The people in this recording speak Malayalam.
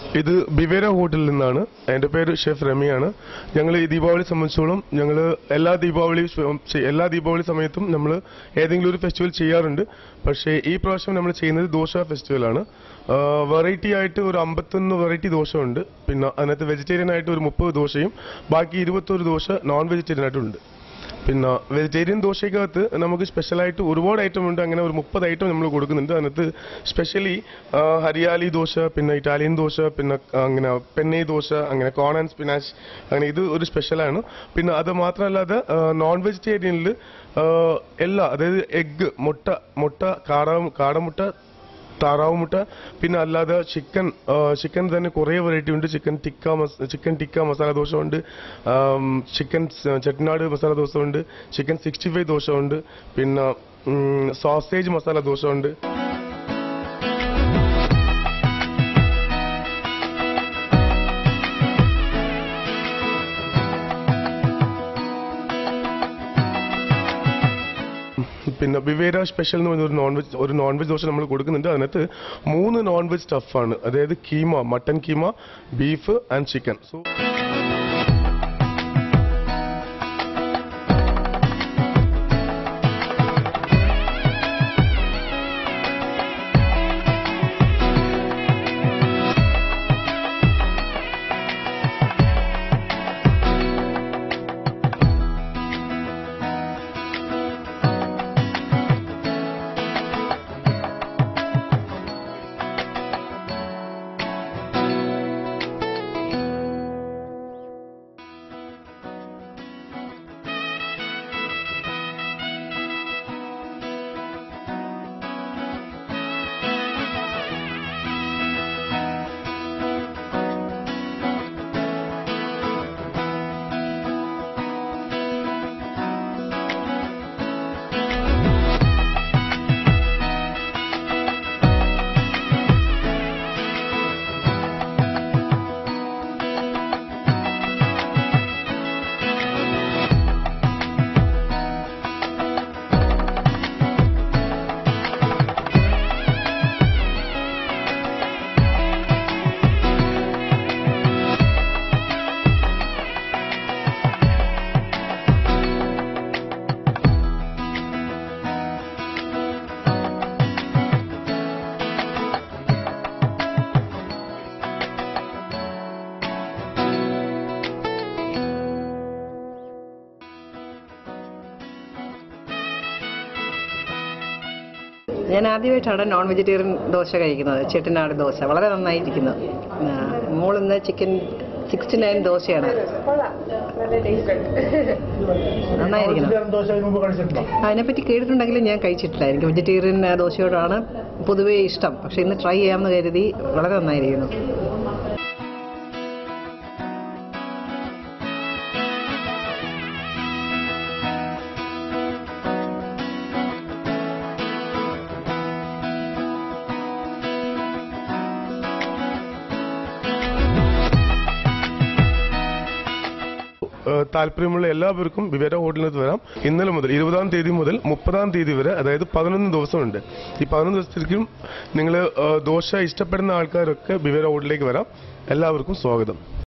ഇത് ബിവേര ഹോട്ടലിൽ നിന്നാണ് എൻ്റെ പേര് ഷെഫ് രമിയാണ് ഞങ്ങൾ ഈ ദീപാവലി സംബന്ധിച്ചോളം ഞങ്ങൾ എല്ലാ ദീപാവലി സ്വ- ചെ- എല്ലാ ദീപാവലി സമയത്തും നമ്മൾ ഏതെങ്കിലും ഒരു ഫെസ്റ്റിവൽ ചെയ്യാറുണ്ട് പക്ഷേ ഈ പ്രാവശ്യം നമ്മൾ ചെയ്യുന്നത് ദോശ ഫെസ്റ്റിവലാണ് വെറൈറ്റി ആയിട്ട് ഒരു അമ്പത്തൊന്ന് വെറൈറ്റി ദോശയുണ്ട് പിന്നെ അതിനകത്ത് വെജിറ്റേറിയൻ ആയിട്ട് ഒരു മുപ്പത് ദോശയും ബാക്കി ഇരുപത്തൊരു ദോശ നോൺ വെജിറ്റേറിയൻ ആയിട്ടുണ്ട് പിന്നെ വെജിറ്റേറിയൻ ദോശയ്ക്കകത്ത് നമുക്ക് സ്പെഷ്യലായിട്ട് ഒരുപാട് ഐറ്റം ഉണ്ട് അങ്ങനെ ഒരു മുപ്പത് ഐറ്റം നമ്മൾ കൊടുക്കുന്നുണ്ട് അതിനകത്ത് സ്പെഷ്യലി ഹരിയാലി ദോശ പിന്നെ ഇറ്റാലിയൻ ദോശ പിന്നെ അങ്ങനെ പെന്നൈ ദോശ അങ്ങനെ കോൺ ആൻഡ് സ്പിനാച്ച് അങ്ങനെ ഇത് ഒരു സ്പെഷ്യലാണ് പിന്നെ അത് മാത്രമല്ലാതെ നോൺ വെജിറ്റേറിയനിൽ എല്ലാ അതായത് എഗ്ഗ് മുട്ട മുട്ട കാട കാടമുട്ട താറാവ് മുട്ട പിന്നെ അല്ലാതെ ചിക്കൻ ചിക്കൻ തന്നെ കുറേ വെറൈറ്റി ഉണ്ട് ചിക്കൻ ടിക്ക മസ ചിക്കൻ ടിക്ക മസാല ദോശ ഉണ്ട് ചിക്കൻ ചെട്ടിനാട് മസാല ദോശ ഉണ്ട് ചിക്കൻ സിക്സ്റ്റി ഫൈവ് ദോശ ഉണ്ട് പിന്നെ സോസേജ് മസാല ദോശ ഉണ്ട് പിന്നെ ബിവേര സ്പെഷ്യൽ എന്ന് പറഞ്ഞ ഒരു നോൺ വെജ് ഒരു നോൺ വെജ് ദോശ നമ്മൾ കൊടുക്കുന്നുണ്ട് അതിനകത്ത് മൂന്ന് നോൺ വെജ് സ്റ്റഫാണ് അതായത് keema mutton keema beef and chicken so ഞാൻ ആദ്യമായിട്ടാണ് നോൺ വെജിറ്റേറിയൻ ദോശ കഴിക്കുന്നത് ചെട്ടിനാട് ദോശ വളരെ നന്നായിരിക്കുന്നു ആ, മോളിന്ന് ചിക്കൻ സിക്സ്റ്റി നയൻ ദോശയാണ് നന്നായിരിക്കുന്നു ദോശ ഇതിനു മുമ്പ് കഴിച്ചിട്ടുണ്ടോ അതിനെപ്പറ്റി കേട്ടിട്ടുണ്ടെങ്കിലും ഞാൻ കഴിച്ചിട്ടില്ല എനിക്ക് വെജിറ്റേറിയൻ ആ, ദോശയോടാണ് പൊതുവേ ഇഷ്ടം പക്ഷെ ഇന്ന് ട്രൈ ചെയ്യാമെന്ന് കരുതി വളരെ നന്നായിരിക്കുന്നു ഏഹ് താല്പര്യമുള്ള എല്ലാവർക്കും വിവേര ഹോട്ടലിനകത്ത് വരാം ഇന്നലെ മുതൽ ഇരുപതാം തീയതി മുതൽ മുപ്പതാം തീയതി വരെ അതായത് പതിനൊന്ന് ദിവസമുണ്ട് ഈ പതിനൊന്ന് ദിവസത്തിലേക്കും നിങ്ങൾ ദോശ ഇഷ്ടപ്പെടുന്ന ആൾക്കാരൊക്കെ വിവേര ഹോട്ടലിലേക്ക് വരാം എല്ലാവർക്കും സ്വാഗതം